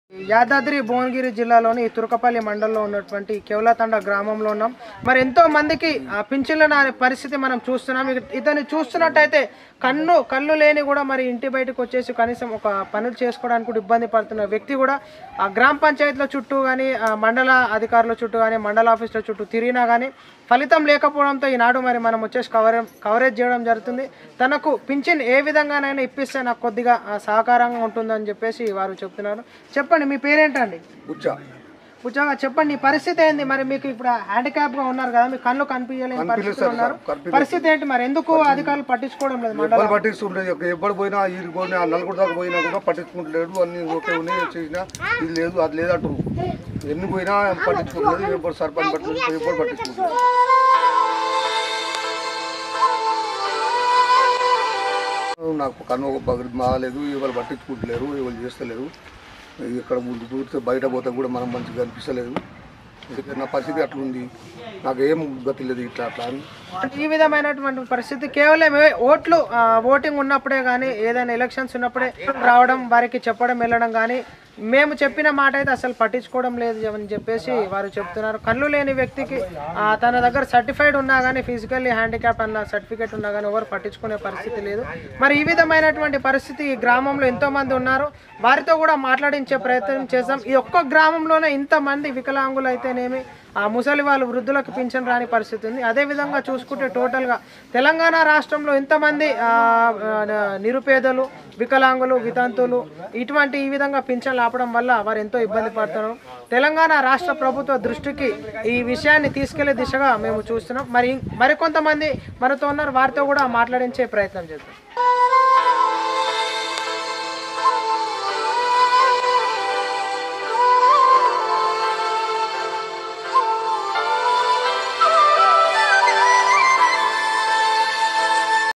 యాదాద్రి భువనగిరి జిల్లాలోని తురకపల్లి మండలంలో ఉన్నటువంటి కేవలతండ గ్రామంలో ఉన్నాం మరి ఎంతో మందికి ఆ పింఛన్ల అనే పరిస్థితి మనం చూస్తున్నాం ఇక- ఇతన్ని చూస్తున్నట్టయితే కన్ను కళ్ళు లేని కూడా మరి ఇంటి బయటకు వచ్చేసి కనీసం ఒక పనులు చేసుకోవడానికి కూడా ఇబ్బంది పడుతున్న వ్యక్తి కూడా ఆ గ్రామ పంచాయతీల చుట్టూ కానీ మండల అధికారుల చుట్టూ కానీ మండల ఆఫీసుల చుట్టూ తిరిగినా కానీ ఫలితం లేకపోవడంతో ఈనాడు మరి మనం వచ్చేసి కవర్ కవరేజ్ చేయడం జరుగుతుంది తనకు పింఛన్ ఏ విధంగానైనా ఇప్పిస్తే నాకు కొద్దిగా ఆ, సహకారంగా ఉంటుందని చెప్పేసి వారు చెప్తున్నారు చెప్పండి మీ పేరేంటండి కూర్చో ఉద్యోగా చెప్పండి ఈ పరిస్థితి ఏంది మరి మీకు ఇప్పుడు హ్యాండిక్యాప్ గా ఉన్నారు కదా మీ కళ్ళు కనిపించలేని పరిస్థితి ఉన్నారు కనిపించలేదు. పరిస్థితి ఏంటి మరి ఎందుకు అధికారులు పట్టించుకోవడం లేదు మండలం ఎవ్వరు పట్టిస్తుంటే ఎప్పుడు పోయినా ఈ పోయినా నలుగురు దాకా పోయినా కూడా పట్టించుకుంటలేడు అన్ని ఓకే ఉన్నాయి చేసినా ఇది లేదు అది లేదు అంటారు ఎన్ని పోయినా పట్టించుకుంటలేదు ఎప్పుడు సర్పంచ్ పట్టించుకుంటారు ఎప్పుడు పట్టించుకుంటారు నాకు కన్ను ఒక పగలు బాగాలేదు ఎవరు పట్టించుకుంటలేరు ఎవరు చేస్తలేరు ఇక్కడ ముందు చూస్తే బయట పోతే కూడా మనం మంచిగా అనిపిస్తలేదు ఇక్కడ నా పరిస్థితి అట్లుంది నాకు ఏం గతి లేదు ఇట్లా అట్లా అని ఈ విధమైనటువంటి పరిస్థితి కేవలం ఏ- ఓట్లు ఆ, ఓటింగ్ ఉన్నప్పుడే కానీ ఏదైనా ఎలక్షన్స్ ఉన్నప్పుడే రావడం వారికి చెప్పడం వెళ్ళడం కానీ మేము చెప్పిన మాట అయితే అసలు పట్టించుకోవడం లేదు అని చెప్పేసి వారు చెప్తున్నారు కళ్ళు లేని వ్యక్తికి ఆ, తన దగ్గర సర్టిఫైడ్ ఉన్నా కానీ ఫిజికల్లీ హ్యాండిక్యాప్ అన్న సర్టిఫికేట్ ఉన్నా కానీ ఎవరు పట్టించుకునే పరిస్థితి లేదు మరి ఈ విధమైనటువంటి పరిస్థితి ఈ గ్రామంలో ఎంతో మంది ఉన్నారు వారితో కూడా మాట్లాడించే ప్రయత్నం చేద్దాం ఈ ఒక్క గ్రామంలోనే ఇంతమంది వికలాంగులు అయితేనేమి ఆ ముసలి వాళ్ళు వృద్ధులకు పింఛన్ రాని పరిస్థితి ఉంది అదే విధంగా చూసుకుంటే టోటల్గా తెలంగాణ రాష్ట్రంలో ఇంతమంది ఆ, ఆ, నిరుపేదలు వికలాంగులు వితంతులు ఇటువంటి ఈ విధంగా పింఛన్లు ఆపడం వల్ల వారు ఎంతో ఇబ్బంది పడుతున్నారు తెలంగాణ రాష్ట్ర ప్రభుత్వ దృష్టికి ఈ విషయాన్ని తీసుకెళ్లే దిశగా మేము చూస్తున్నాం మరి మరికొంతమంది మనతో ఉన్నారు వారితో కూడా మాట్లాడించే ప్రయత్నం చేద్దాం